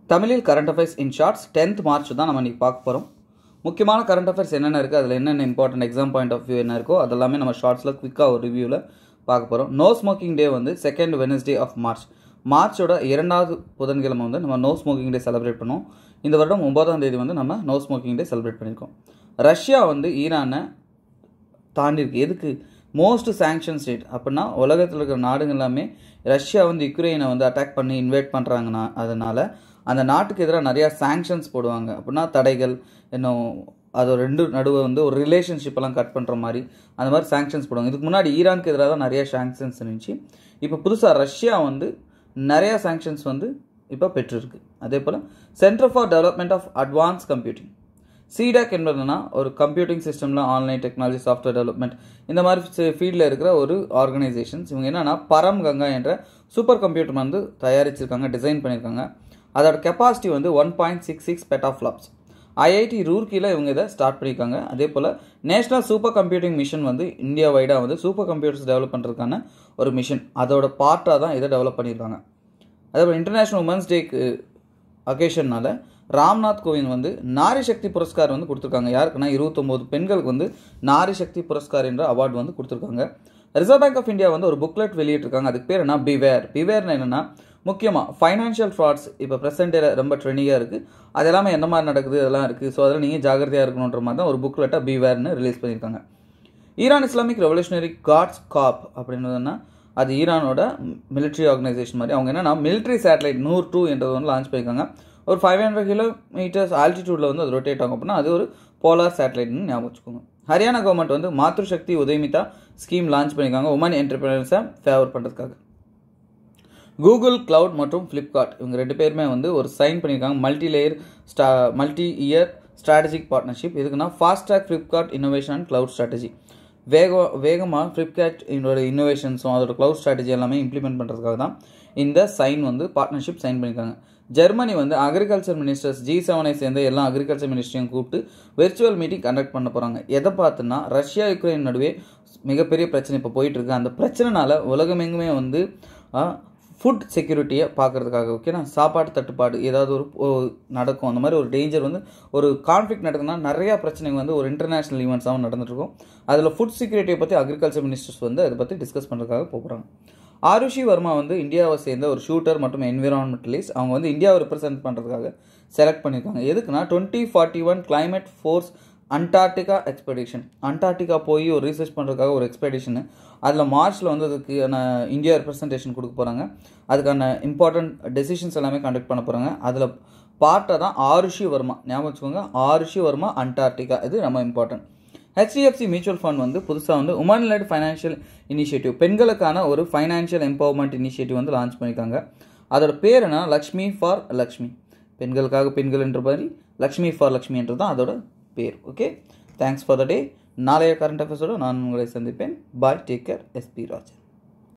தமிழில் current affairs in shorts tenth March தான் நம்ம இன்றைக்கி பார்க்க போகிறோம் முக்கியமான கரண்ட் அஃபேர்ஸ் என்னென்ன இருக்குது அதில் என்னென்ன important exam point of view என்ன இருக்கோ அதெல்லாமே நம்ம ஷார்ட்ஸில் குவிக்காக ஒரு ரிவ்யூவில் பார்க்க போகிறோம் நோ ஸ்மோக்கிங் டே வந்து செகண்ட் வெனஸ்டே ஆஃப் மார்ச் மார்ச்சோட இரண்டாவது புதன்கிழமை வந்து நம்ம நோ ஸ்மோக்கிங் டே செலிப்ரேட் பண்ணோம் இந்த வருடம் ஒன்பதாம் தேதி வந்து நம்ம நோ ஸ்மோக்கிங் டே செலிப்ரேட் பண்ணியிருக்கோம் ரஷ்யா வந்து ஈரானை தாண்டிருக்கு எதுக்கு மோஸ்ட் சாங்ஷன் ஸ்டேட் அப்படின்னா உலகத்தில் இருக்கிற நாடுகள் எல்லாமே ரஷ்யா வந்து யுக்ரைனை வந்து அட்டாக் பண்ணி இன்வைட் பண்ணுறாங்கன்னா அதனால் அந்த நாட்டுக்கு எதிராக நிறையா சாங்ஷன்ஸ் போடுவாங்க அப்படின்னா தடைகள் இன்னும் அது ரெண்டு நடுவே வந்து ஒரு ரிலேஷன்ஷிப் எல்லாம் கட் பண்ணுற மாதிரி அந்த மாதிரி சாங்ஷன்ஸ் போடுவாங்க இதுக்கு முன்னாடி ஈரானுக்கு எதிராக தான் நிறைய சாங்ஷன்ஸ் இருந்துச்சு இப்போ புதுசாக ரஷ்யா வந்து நிறையா சாங்ஷன்ஸ் வந்து இப்போ பெற்றிருக்கு அதே போல் centre for development of advance computing CDAC என்பதுனா ஒரு கம்ப்யூட்டிங் சிஸ்டமில் ஆன்லைன் டெக்னாலஜி சாஃப்ட்வேர் டெவலப்மெண்ட் இந்த மாதிரி ஃபீல்டில் இருக்கிற ஒரு ஆர்கனைசேஷன்ஸ் இவங்க என்னென்னா பரம் கங்கா என்ற சூப்பர் கம்ப்யூட்டர் வந்து தயாரிச்சிருக்காங்க டிசைன் பண்ணியிருக்காங்க அதோட கெப்பாசிட்டி வந்து one point six six petaflops IIT ரூர்க்கியில் இவங்க இதை ஸ்டார்ட் பண்ணியிருக்காங்க அதே போல் நேஷனல் சூப்பர் கம்ப்யூட்டிங் மிஷன் வந்து இந்தியா வைடாக வந்து சூப்பர் கம்ப்யூட்டர்ஸ் டெவலப் பண்ணுறதுக்கான ஒரு மிஷன் அதோட பார்ட்டாக தான் இதை டெவலப் பண்ணியிருக்காங்க அதே போல் இன்டர்நேஷ்னல் உமன்ஸ் டேக்கு அக்கேஷனால் ராம்நாத் கோவிந்த் வந்து நாரி சக்தி புரஸ்கார் வந்து கொடுத்துருக்காங்க யாருக்குன்னா இருபத்தொம்போது பெண்களுக்கு வந்து நாரி சக்தி புரஸ்கார் என்ற அவார்டு வந்து கொடுத்துருக்காங்க ரிசர்வ் பேங்க் ஆஃப் இந்தியா வந்து ஒரு புக்லெட் வெளியிட்டிருக்காங்க அதுக்கு பேர் என்ன பிவேர் பிவேர்னு என்னென்னா முக்கியமாக ஃபைனான்ஷியல் ஃப்ராட்ஸ் இப்போ ப்ரெசென்ட் ரொம்ப ட்ரெண்டிங்காக இருக்குது அது எல்லாமே என்ன மாதிரி நடக்குது அதெல்லாம் இருக்குது ஸோ அதில் நீங்கள் ஜாகிரதையாக இருக்கணுன்ற மாதிரி தான் ஒரு புக்லெட்டாக பிவேர்னு ரிலீஸ் பண்ணியிருக்காங்க Iran Islamic revolutionary guards corps அப்படின்றதுன்னா அது ஈரானோட மிலிட்ரி ஆர்கனைசேஷன் மாதிரி அவங்க என்னென்னா மிலிட்ரி சேட்டலைட் நூறு டூ என்றது வந்து லான்ச் பண்ணியிருக்காங்க ஒரு ஃபைவ் ஹண்ட்ரட் கிலோமீட்டர்ஸ் ஆல்டிடியூடில் வந்து அது ரொட்டேட் ஆகும் அப்படின்னா அது ஒரு போலார் சேட்டலைட்னு ஞாபகம் வச்சுக்கோங்க ஹரியானா கவர்மெண்ட் வந்து மாத்ரு சக்தி உதயமிதா ஸ்கீம் லான்ச் பண்ணியிருக்காங்க உமன் என்டர்பிரினர்ஸை ஃபேவர் பண்ணுறதுக்காக கூகுள் க்ளவுட் மற்றும் ஃப்ளிப்கார்ட் இவங்க ரெண்டு பேருமே வந்து ஒரு சைன் பண்ணியிருக்காங்க மல்டி லேயர் ஸ்டா மல்டி இயர் ஸ்ட்ராட்டஜிக் பார்ட்னர்ஷிப் இதுக்குன்னா fast track Flipkart innovation and cloud strategy வேக வேகமாக ஃப்ளிப்கார்ட் இதோட இன்னோவேஷன்ஸும் அதோட க்ளவுட் ஸ்ட்ராட்டஜி எல்லாமே இம்ப்ளிமெண்ட் பண்ணுறதுக்காக தான் இந்த சைன் வந்து பார்ட்னர்ஷிப் சைன் பண்ணியிருக்காங்க ஜெர்மனி வந்து அக்ரிகல்ச்சர் மினிஸ்டர்ஸ் ஜி செவனை சேர்ந்த எல்லா அக்ரிகல்ச்சர் மினிஸ்டரையும் கூப்பிட்டு வெர்ச்சுவல் மீட்டிங் கண்டக்ட் பண்ண போகிறாங்க எதை பார்த்துன்னா ரஷ்யா யுக்ரைன் நடுவே மிகப்பெரிய பிரச்சனை இப்போ போயிட்டுருக்கு அந்த பிரச்சனைனால உலகமெங்குமே வந்து ஃபுட் செக்யூரிட்டியை பார்க்குறதுக்காக ஓகேனா சாப்பாடு தட்டுப்பாடு ஏதாவது ஒரு நடக்கும் அந்த மாதிரி ஒரு டேஞ்சர் வந்து ஒரு கான்ஃப்ளிக் நடக்குதுன்னா நிறையா பிரச்சனைகள் வந்து ஒரு இன்டர்நேஷ்னல் ஈவெண்ட்ஸாகவும் நடந்துட்டுருக்கும் அதில் ஃபுட் செக்யூரிட்டியை பற்றி அக்ரிகல்ச்சர் மினிஸ்டர்ஸ் வந்து அதை பற்றி டிஸ்கஸ் பண்ணுறதுக்காக போகிறாங்க ஆருஷி வர்மா வந்து இந்தியாவை சேர்ந்த ஒரு ஷூட்டர் மற்றும் என்விரான்மெண்டலிஸ்ட் அவங்க வந்து இந்தியாவை ரெப்ரசென்ட் பண்ணுறதுக்காக செலக்ட் பண்ணியிருக்காங்க எதுக்குன்னா twenty forty one climate force Antarctica expedition Antarctica போய் ஒரு ரீசர்ச் பண்ணுறதுக்காக ஒரு எக்ஸ்பெடிஷனு அதில் மார்ச்சில் வந்து அதுக்கான இந்தியா ரெப்ரசன்டேஷன் கொடுக்க போகிறாங்க அதுக்கான இம்பார்ட்டண்ட் டெசிஷன்ஸ் எல்லாமே கண்டக்ட் பண்ண போகிறாங்க அதில் பார்ட்டாக தான் ஆருஷி வர்மா ஞாபகம் வச்சுக்கோங்க ஆருஷி வர்மா அண்டார்டிகா இது ரொம்ப இம்பார்ட்டன்ட் ஹெச்டிஎஃப்சி மியூச்சுவல் ஃபண்ட் வந்து புதுசாக வந்து உமன் லெட் ஃபைனான்ஷியல் இனிஷியேட்டிவ் பெண்களுக்கான ஒரு ஃபைனான்ஷியல் எம்பவர்மெண்ட் இனிஷியேட்டிவ் வந்து லான்ச் பண்ணியிருக்காங்க அதோட பேர் என்ன லக்ஷ்மி ஃபார் லக்ஷ்மி பெண்களுக்காக பெண்கள் என்ற மாதிரி லக்ஷ்மி ஃபார் லக்ஷ்மின்றது தான் அதோட பேர் okay thanks for the day நாளைய கரண்ட் அஃபேர்ஸோடு நான் உங்களை சந்திப்பேன் bye take care SP Rajan